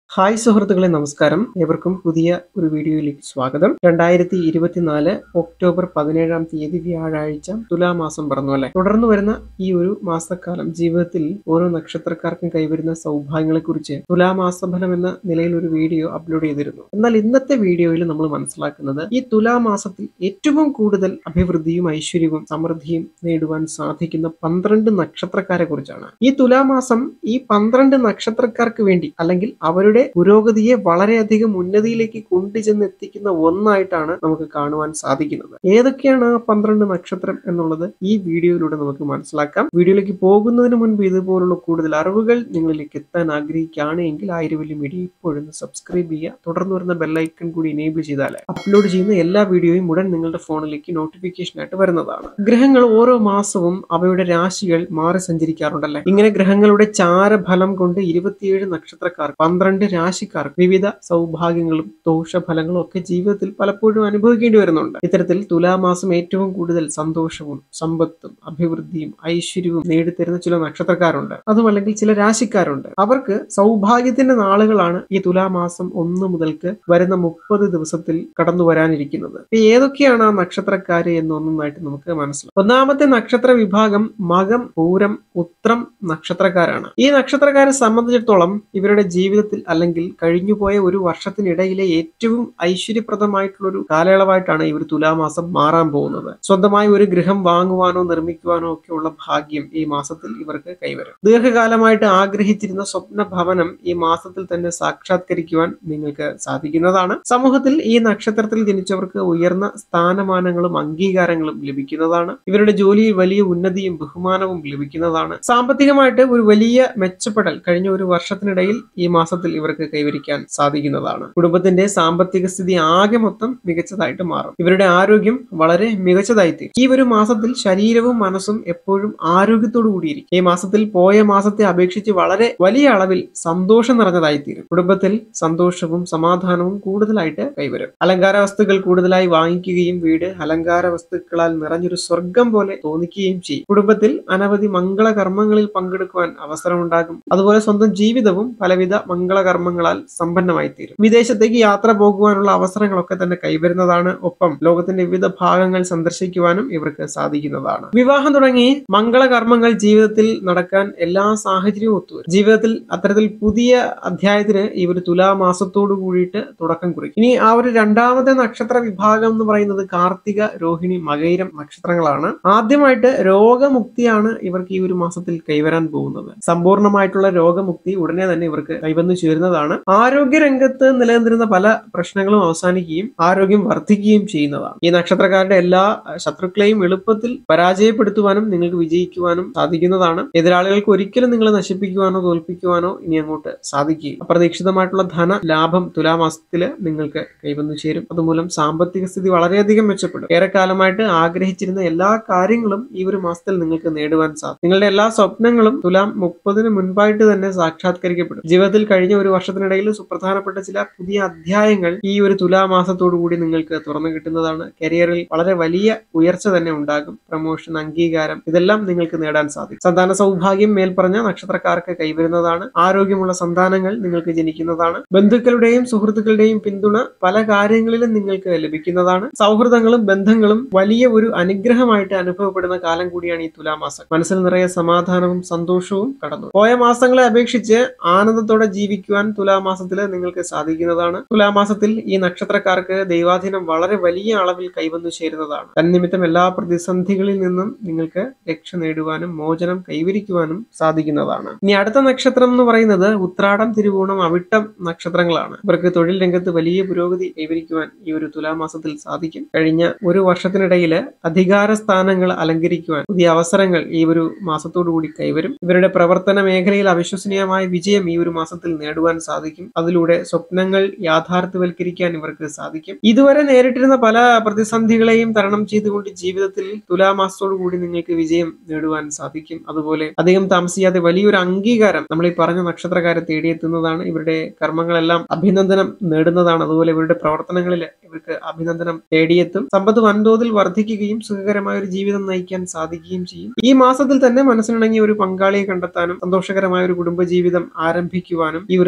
hi സുഹൃത്തുക്കളെ നമസ്കാരം ഏവർക്കും പുതിയ ഒരു വീഡിയോയിലേക്ക് സ്വാഗതം രണ്ടായിരത്തി ഇരുപത്തിനാല് ഒക്ടോബർ പതിനേഴാം തീയതി വ്യാഴാഴ്ച തുലാമാസം പിറന്നു അല്ലെ തുടർന്ന് വരുന്ന ഈ ഒരു മാസക്കാലം ജീവിതത്തിൽ ഓരോ നക്ഷത്രക്കാർക്കും കൈവരുന്ന സൗഭാഗ്യങ്ങളെ കുറിച്ച് തുലാമാസ ഫലം എന്ന നിലയിൽ ഒരു വീഡിയോ അപ്ലോഡ് ചെയ്തിരുന്നു എന്നാൽ ഇന്നത്തെ വീഡിയോയിൽ നമ്മൾ മനസ്സിലാക്കുന്നത് ഈ തുലാമാസത്തിൽ ഏറ്റവും കൂടുതൽ അഭിവൃദ്ധിയും ഐശ്വര്യവും സമൃദ്ധിയും നേടുവാൻ സാധിക്കുന്ന പന്ത്രണ്ട് നക്ഷത്രക്കാരെ കുറിച്ചാണ് ഈ തുലാമാസം ഈ പന്ത്രണ്ട് നക്ഷത്രക്കാർക്ക് വേണ്ടി അല്ലെങ്കിൽ അവരുടെ പുരോഗതിയെ വളരെയധികം ഉന്നതിയിലേക്ക് കൊണ്ടുചെന്ന് എത്തിക്കുന്ന ഒന്നായിട്ടാണ് നമുക്ക് കാണുവാൻ സാധിക്കുന്നത് ഏതൊക്കെയാണ് ആ പന്ത്രണ്ട് നക്ഷത്രം എന്നുള്ളത് ഈ വീഡിയോയിലൂടെ നമുക്ക് മനസ്സിലാക്കാം വീഡിയോയിലേക്ക് പോകുന്നതിന് മുൻപ് ഇതുപോലുള്ള കൂടുതൽ അറിവുകൾ നിങ്ങളിലേക്ക് എത്താൻ ആഗ്രഹിക്കുകയാണ് എങ്കിൽ ആയിരവല്യം മീഡിയ ഇപ്പോഴൊന്ന് സബ്സ്ക്രൈബ് ചെയ്യുക തുടർന്ന് വരുന്ന ബെല്ലൈക്കൺ കൂടി എനേബിൾ ചെയ്താൽ അപ്ലോഡ് ചെയ്യുന്ന എല്ലാ വീഡിയോയും ഉടൻ നിങ്ങളുടെ ഫോണിലേക്ക് നോട്ടിഫിക്കേഷൻ ആയിട്ട് വരുന്നതാണ് ഗ്രഹങ്ങൾ ഓരോ മാസവും അവയുടെ രാശികൾ മാറി സഞ്ചരിക്കാറുണ്ടല്ലേ ഇങ്ങനെ ഗ്രഹങ്ങളുടെ ചാരഫലം കൊണ്ട് ഇരുപത്തിയേഴ് നക്ഷത്രക്കാർ പന്ത്രണ്ട് രാശിക്കാർ വിവിധ സൗഭാഗ്യങ്ങളും ദോഷഫലങ്ങളും ഒക്കെ ജീവിതത്തിൽ പലപ്പോഴും അനുഭവിക്കേണ്ടി വരുന്നുണ്ട് ഇത്തരത്തിൽ തുലാമാസം ഏറ്റവും കൂടുതൽ സന്തോഷവും സമ്പത്തും അഭിവൃദ്ധിയും ഐശ്വര്യവും നേടിത്തരുന്ന ചില നക്ഷത്രക്കാരുണ്ട് അതും അല്ലെങ്കിൽ ചില രാശിക്കാരുണ്ട് അവർക്ക് സൗഭാഗ്യത്തിന്റെ നാളുകളാണ് ഈ തുലാമാസം ഒന്ന് മുതൽക്ക് വരുന്ന മുപ്പത് ദിവസത്തിൽ കടന്നു വരാനിരിക്കുന്നത് ഇപ്പൊ ഏതൊക്കെയാണ് ആ നക്ഷത്രക്കാര് എന്നൊന്നായിട്ട് നമുക്ക് മനസ്സിലാക്കാം ഒന്നാമത്തെ നക്ഷത്ര വിഭാഗം മകം പൂരം ഉത്രം നക്ഷത്രക്കാരാണ് ഈ നക്ഷത്രക്കാരെ സംബന്ധിച്ചിടത്തോളം ഇവരുടെ ജീവിതത്തിൽ അല്ലെങ്കിൽ കഴിഞ്ഞുപോയ ഒരു വർഷത്തിനിടയിലെ ഏറ്റവും ഐശ്വര്യപ്രദമായിട്ടുള്ള ഒരു കാലയളവായിട്ടാണ് ഇവർ തുലാമാസം മാറാൻ പോകുന്നത് സ്വന്തമായി ഒരു ഗൃഹം വാങ്ങുവാനോ നിർമ്മിക്കുവാനോ ഒക്കെയുള്ള ഭാഗ്യം ഈ മാസത്തിൽ ഇവർക്ക് കൈവരും ദീർഘകാലമായിട്ട് ആഗ്രഹിച്ചിരുന്ന സ്വപ്ന ഭവനം ഈ മാസത്തിൽ തന്നെ സാക്ഷാത്കരിക്കുവാൻ നിങ്ങൾക്ക് സാധിക്കുന്നതാണ് സമൂഹത്തിൽ ഈ നക്ഷത്രത്തിൽ ജനിച്ചവർക്ക് ഉയർന്ന സ്ഥാനമാനങ്ങളും അംഗീകാരങ്ങളും ലഭിക്കുന്നതാണ് ഇവരുടെ ജോലിയിൽ വലിയ ഉന്നതിയും ബഹുമാനവും ലഭിക്കുന്നതാണ് സാമ്പത്തികമായിട്ട് ഒരു വലിയ മെച്ചപ്പെടൽ കഴിഞ്ഞ ഒരു വർഷത്തിനിടയിൽ ഈ മാസത്തിൽ ഇവർക്ക് കൈവരിക്കാൻ സാധിക്കുന്നതാണ് കുടുംബത്തിന്റെ സാമ്പത്തിക സ്ഥിതി ആകെ മൊത്തം മികച്ചതായിട്ട് മാറും ഇവരുടെ ആരോഗ്യം വളരെ മികച്ചതായിത്തീരും ഈ ഒരു മാസത്തിൽ ശരീരവും മനസ്സും എപ്പോഴും ആരോഗ്യത്തോടു കൂടിയിരിക്കും ഈ മാസത്തിൽ പോയ മാസത്തെ അപേക്ഷിച്ച് വളരെ വലിയ അളവിൽ സന്തോഷം നിറഞ്ഞതായിത്തീരും കുടുംബത്തിൽ സന്തോഷവും സമാധാനവും കൂടുതലായിട്ട് കൈവരും അലങ്കാര വസ്തുക്കൾ കൂടുതലായി വാങ്ങിക്കുകയും വീട് അലങ്കാര വസ്തുക്കളാൽ നിറഞ്ഞൊരു സ്വർഗം പോലെ തോന്നിക്കുകയും ചെയ്യും കുടുംബത്തിൽ അനവധി മംഗളകർമ്മങ്ങളിൽ പങ്കെടുക്കുവാൻ അവസരമുണ്ടാകും അതുപോലെ സ്വന്തം ജീവിതവും പലവിധ മംഗളകർമ്മങ്ങളാൽ സമ്പന്നമായി തീരും വിദേശത്തേക്ക് യാത്ര പോകുവാനുള്ള അവസരങ്ങളൊക്കെ തന്നെ കൈവരുന്നതാണ് ഒപ്പം ലോകത്തിന്റെ വിവിധ ഭാഗങ്ങൾ സന്ദർശിക്കുവാനും ഇവർക്ക് സാധിക്കുന്നതാണ് വിവാഹം തുടങ്ങി മംഗളകർമ്മങ്ങൾ ജീവിതത്തിൽ നടക്കാൻ എല്ലാ സാഹചര്യവും ഒത്തുവരും ജീവിതത്തിൽ അത്തരത്തിൽ പുതിയ അധ്യായത്തിന് ഈ ഒരു തുലാമാസത്തോടു കൂടിയിട്ട് തുടക്കം കുറിക്കും ഇനി ആ ഒരു രണ്ടാമത്തെ നക്ഷത്ര വിഭാഗം എന്ന് പറയുന്നത് കാർത്തിക രോഹിണി മകൈരം നക്ഷത്രങ്ങളാണ് ആദ്യമായിട്ട് രോഗമുക്തിയാണ് ഇവർക്ക് ഈ ഒരു മാസത്തിൽ കൈവരാൻ പോകുന്നത് സമ്പൂർണ്ണമായിട്ടുള്ള രോഗമുക്തി ഉടനെ തന്നെ ഇവർക്ക് കൈവന്നു ചേരുന്നതാണ് ആരോഗ്യ രംഗത്ത് നിലനിന്നിരുന്ന പല പ്രശ്നങ്ങളും അവസാനിക്കുകയും ആരോഗ്യം വർദ്ധിക്കുകയും ചെയ്യുന്നതാണ് ഈ നക്ഷത്രക്കാരുടെ എല്ലാ ശത്രുക്കളെയും എളുപ്പത്തിൽ പരാജയപ്പെടുത്തുവാനും നിങ്ങൾക്ക് വിജയിക്കുവാനും സാധിക്കുന്നതാണ് എതിരാളികൾക്ക് ഒരിക്കലും നിങ്ങളെ നശിപ്പിക്കുവാനോ തോൽപ്പിക്കുവാനോ ഇനി അങ്ങോട്ട് സാധിക്കുകയും അപ്രതീക്ഷിതമായിട്ടുള്ള ധന ലാഭം തുലാമാസത്തില് നിങ്ങൾക്ക് കൈവന്നു ചേരും അതുമൂലം സാമ്പത്തിക സ്ഥിതി വളരെയധികം മെച്ചപ്പെടും ഏറെക്കാലമായിട്ട് ആഗ്രഹിച്ചിരുന്ന എല്ലാ കാര്യങ്ങളും ഈ ഒരു മാസത്തിൽ നിങ്ങൾക്ക് നേടുവാൻ സാധിക്കും നിങ്ങളുടെ എല്ലാ സ്വപ്നങ്ങളും തുലാം മുപ്പതിന് മുൻപായിട്ട് തന്നെ സാക്ഷാത്കരിക്കപ്പെടും ജീവിതത്തിൽ കഴിഞ്ഞ ഒരു വർഷത്തിനിടയിൽ സുപ്രധാനപ്പെട്ട ചില പുതിയ അധ്യായങ്ങൾ ഈ ഒരു തുലാമാസത്തോടു കൂടി നിങ്ങൾക്ക് തുറന്നു കിട്ടുന്നതാണ് കരിയറിൽ വളരെ വലിയ ഉയർച്ച തന്നെ ഉണ്ടാകും പ്രൊമോഷൻ അംഗീകാരം ഇതെല്ലാം നിങ്ങൾക്ക് നേടാൻ സാധിക്കും സന്താന സൗഭാഗ്യം മേൽപ്പറഞ്ഞ നക്ഷത്രക്കാർക്ക് കൈവരുന്നതാണ് ആരോഗ്യമുള്ള സന്താനങ്ങൾ നിങ്ങൾക്ക് ജനിക്കുന്നതാണ് ബന്ധുക്കളുടെയും സുഹൃത്തുക്കളുടെയും പിന്തുണ പല കാര്യങ്ങളിലും നിങ്ങൾക്ക് ലഭിക്കുന്നതാണ് സൗഹൃദങ്ങളും ബന്ധങ്ങളും വലിയ ഒരു അനുഗ്രഹമായിട്ട് അനുഭവപ്പെടുന്ന കാലം കൂടിയാണ് ഈ തുലാമാസം മനസ്സിൽ നിറയെ സമാധാനവും സന്തോഷവും കടന്നു പോയ മാസങ്ങളെ അപേക്ഷിച്ച് ആനന്ദത്തോടെ ജീവിക്കുവാൻ തുലാമാസത്തിൽ നിങ്ങൾക്ക് സാധിക്കുന്നതാണ് തുലാമാസത്തിൽ ഈ നക്ഷത്രക്കാർക്ക് ദൈവാധീനം വളരെ വലിയ അളവിൽ കൈവന്നു ചേരുന്നതാണ് തന്നിമിത്തം എല്ലാ പ്രതിസന്ധികളിൽ നിന്നും നിങ്ങൾക്ക് രക്ഷ നേടുവാനും മോചനം കൈവരിക്കുവാനും സാധിക്കുന്നതാണ് ഇനി അടുത്ത നക്ഷത്രം എന്ന് പറയുന്നത് ഉത്രാടം തിരുവോണം അവിട്ടം നക്ഷത്രങ്ങളാണ് ഇവർക്ക് തൊഴിൽ രംഗത്ത് വലിയ പുരോഗതി കൈവരിക്കുവാൻ ഈ ഒരു തുലാമാസത്തിൽ സാധിക്കും കഴിഞ്ഞ ഒരു വർഷത്തിനിടയിൽ അധികാര സ്ഥാനങ്ങൾ അലങ്കരിക്കുവാൻ പുതിയ അവസരങ്ങൾ ഈ ഒരു മാസത്തോടു കൂടി കൈവരും ഇവരുടെ പ്രവർത്തന മേഖലയിൽ അവിശ്വസനീയമായ വിജയം ഈ ഒരു മാസത്തിൽ നേടുവാൻ സാധിക്കും അതിലൂടെ സ്വപ്നങ്ങൾ യാഥാർത്ഥ്യവൽക്കരിക്കാൻ ഇവർക്ക് സാധിക്കും ഇതുവരെ നേരിട്ടിരുന്ന പല പ്രതിസന്ധികളെയും തരണം ചെയ്തുകൊണ്ട് ജീവിതത്തിൽ തുലാമാസത്തോടു കൂടി നിങ്ങൾക്ക് വിജയം നേടുവാൻ സാധിക്കും അതുപോലെ അധികം താമസിയാതെ വലിയൊരു അംഗീകാരം നമ്മൾ ഈ പറഞ്ഞ നക്ഷത്രക്കാരെ തേടിയെത്തുന്നതാണ് ഇവരുടെ കർമ്മങ്ങളെല്ലാം അഭിനന്ദനം നേടുന്നതാണ് അതുപോലെ ഇവരുടെ പ്രവർത്തനങ്ങളിൽ ഇവർക്ക് അഭിനന്ദനം തേടിയെത്തും സമ്പത്ത് വൻതോതിൽ വർദ്ധിക്കുകയും സുഖകരമായ ഒരു ജീവിതം നയിക്കാൻ സാധിക്കുകയും ചെയ്യും ഈ മാസത്തിൽ തന്നെ മനസ്സിനിണങ്ങിയ ഒരു പങ്കാളിയെ കണ്ടെത്താനും സന്തോഷകരമായ ഒരു കുടുംബജീവിതം ആരംഭിക്കുവാനും ഈ ഒരു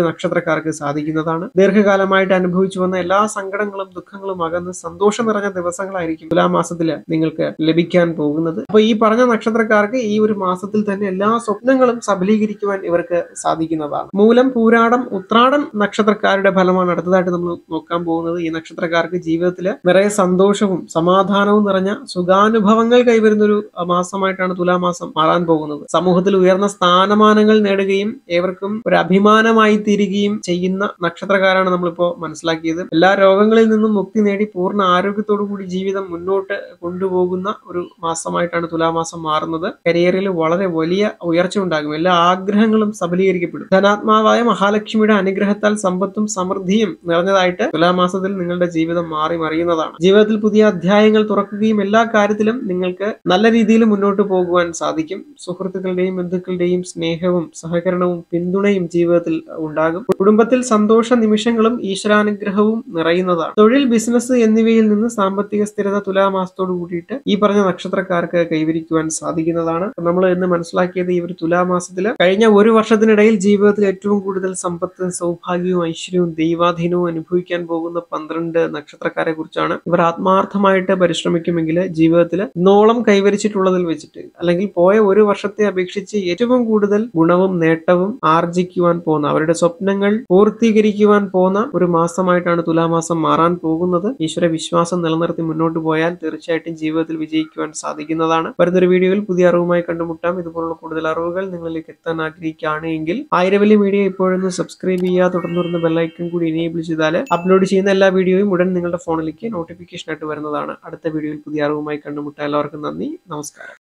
നക്ഷത്രക്കാർക്ക് സാധിക്കുന്നതാണ് ദീർഘകാലമായിട്ട് അനുഭവിച്ചു വന്ന എല്ലാ സങ്കടങ്ങളും ദുഃഖങ്ങളും അകന്ന് സന്തോഷം നിറഞ്ഞ ദിവസങ്ങളായിരിക്കും തുലാമാസത്തിൽ നിങ്ങൾക്ക് ലഭിക്കാൻ പോകുന്നത് അപ്പൊ ഈ പറഞ്ഞ നക്ഷത്രക്കാർക്ക് ഈ ഒരു മാസത്തിൽ തന്നെ എല്ലാ സ്വപ്നങ്ങളും സഫലീകരിക്കുവാൻ ഇവർക്ക് സാധിക്കുന്നതാണ് മൂലം പൂരാടം ഉത്രാടം നക്ഷത്രക്കാരുടെ ഫലമാണ് അടുത്തതായിട്ട് നമ്മൾ നോക്കാൻ പോകുന്നത് ഈ നക്ഷത്രക്കാർക്ക് ജീവിതത്തിൽ നിറയെ സന്തോഷവും സമാധാനവും നിറഞ്ഞ സുഖാനുഭവങ്ങൾ കൈവരുന്ന ഒരു മാസമായിട്ടാണ് തുലാമാസം മാറാൻ പോകുന്നത് സമൂഹത്തിൽ ഉയർന്ന സ്ഥാനമാനങ്ങൾ നേടുകയും ഏവർക്കും ഒരു അഭിമാനമായി തീരുകയും ചെയ്യുന്ന നക്ഷത്രക്കാരാണ് നമ്മളിപ്പോ മനസ്സിലാക്കിയത് എല്ലാ രോഗങ്ങളിൽ നിന്നും മുക്തി നേടി പൂർണ്ണ ആരോഗ്യത്തോടു കൂടി ജീവിതം മുന്നോട്ട് കൊണ്ടുപോകുന്ന ഒരു മാസമായിട്ടാണ് തുലാമാസം മാറുന്നത് കരിയറിൽ വളരെ വലിയ ഉയർച്ച ഉണ്ടാകും എല്ലാ ആഗ്രഹങ്ങളും സബലീകരിക്കപ്പെടും ധനാത്മാവായ മഹാലക്ഷ്മിയുടെ അനുഗ്രഹത്താൽ സമ്പത്തും സമൃദ്ധിയും നിറഞ്ഞതായിട്ട് തുലാമാസത്തിൽ നിങ്ങളുടെ ജീവിതം മാറി മറിയുന്നതാണ് ജീവിതത്തിൽ പുതിയ അധ്യായങ്ങൾ തുറക്കുകയും എല്ലാ കാര്യത്തിലും നിങ്ങൾക്ക് നല്ല രീതിയിൽ മുന്നോട്ട് പോകുവാൻ സാധിക്കും സുഹൃത്തുക്കളുടെയും ബന്ധുക്കളുടെയും സ്നേഹവും സഹകരണവും പിന്തുണയും ജീവിതത്തിൽ ഉണ്ടാകും കുടുംബത്തിൽ സന്തോഷ നിമിഷങ്ങളും ഈശ്വരാനുഗ്രഹവും നിറയുന്നതാണ് തൊഴിൽ ബിസിനസ് എന്നിവയിൽ നിന്ന് സാമ്പത്തിക സ്ഥിരത തുലാമാസത്തോട് കൂടിയിട്ട് ഈ പറഞ്ഞ നക്ഷത്രക്കാർക്ക് കൈവരിക്കുവാൻ സാധിക്കുന്നതാണ് നമ്മൾ ഇന്ന് മനസ്സിലാക്കിയത് ഈ ഒരു തുലാമാസത്തിൽ കഴിഞ്ഞ ഒരു വർഷത്തിനിടയിൽ ജീവിതത്തിൽ ഏറ്റവും കൂടുതൽ സമ്പത്തും സൗഭാഗ്യവും ഐശ്വര്യവും ദൈവാധീനവും അനുഭവിക്കാൻ പോകുന്ന പന്ത്രണ്ട് നക്ഷത്രക്കാരെ കുറിച്ചാണ് ഇവർ ആത്മാർത്ഥമായിട്ട് പരിശ്രമിക്കുമെങ്കിൽ ജീവിതത്തിൽ ഇന്നോളം കൈവരിച്ചിട്ടുള്ളതിൽ വെച്ചിട്ട് അല്ലെങ്കിൽ പോയ ഒരു വർഷത്തെ അപേക്ഷിച്ച് ഏറ്റവും കൂടുതൽ ഗുണവും നേട്ടവും ആർജിക്കുവാൻ പോകുന്ന അവരുടെ സ്വപ്നങ്ങൾ പൂർത്തീകരിക്കുവാൻ പോകുന്ന ഒരു മാസമായിട്ടാണ് തുലാമാസം മാറാൻ പോകുന്നത് ഈശ്വര വിശ്വാസം നിലനിർത്തി മുന്നോട്ട് പോയാൽ തീർച്ചയായിട്ടും ജീവിതത്തിൽ വിജയിക്കുവാൻ സാധിക്കുന്നതാണ് വരുന്നൊരു വീഡിയോയിൽ പുതിയ അറിവുമായി കണ്ടുമുട്ടാം ഇതുപോലുള്ള കൂടുതൽ അറിവുകൾ നിങ്ങളിലേക്ക് എത്താൻ ആഗ്രഹിക്കുകയാണ് എങ്കിൽ ആയിരവലി മീഡിയ ഇപ്പോഴൊന്ന് സബ്സ്ക്രൈബ് ചെയ്യുക തുടർന്ന് വരുന്ന ബെല്ലൈക്കൺ കൂടി എനേബിൾ ചെയ്താൽ അപ്ലോഡ് ചെയ്യുന്ന എല്ലാ വീഡിയോയും ഉടൻ നിങ്ങളുടെ ഫോണിലേക്ക് നോട്ടിഫിക്കേഷൻ ആയിട്ട് വരുന്നതാണ് അടുത്ത വീഡിയോയിൽ പുതിയ അറിവുമായി കണ്ടുമുട്ടാം എല്ലാവർക്കും നന്ദി നമസ്കാരം